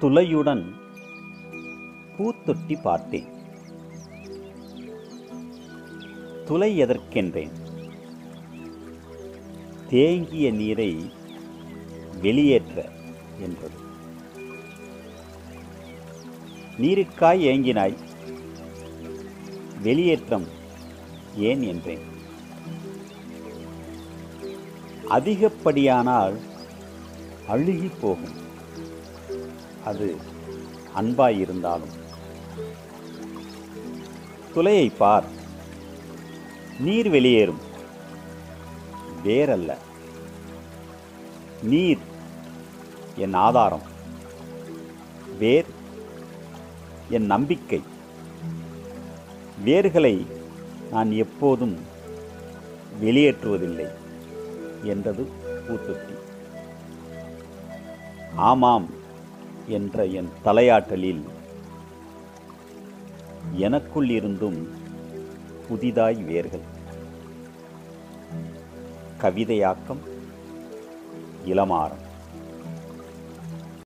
துளையுடன் பூத்தொட்டி பார்த்தேன் துளை எதற்கென்றேன் தேங்கிய நீரை வெளியேற்ற என்றது நீருக்காய் ஏங்கினாய் வெளியேற்றம் ஏன் என்றேன் அதிகப்படியானால் அழுகி போகும் அது அன்பாயிருந்தாலும் துளையை பார் நீர் வெளியேறும் வேறல்ல நீர் என் ஆதாரம் வேர் என் நம்பிக்கை வேர்களை நான் எப்போதும் வெளியேற்றுவதில்லை என்றது பூத்தொட்டி ஆமாம் என்ற என் தலையாட்டலில் எனக்குள் இருந்தும் புதிதாய் வேர்கள் கவிதையாக்கம் இளமாறம்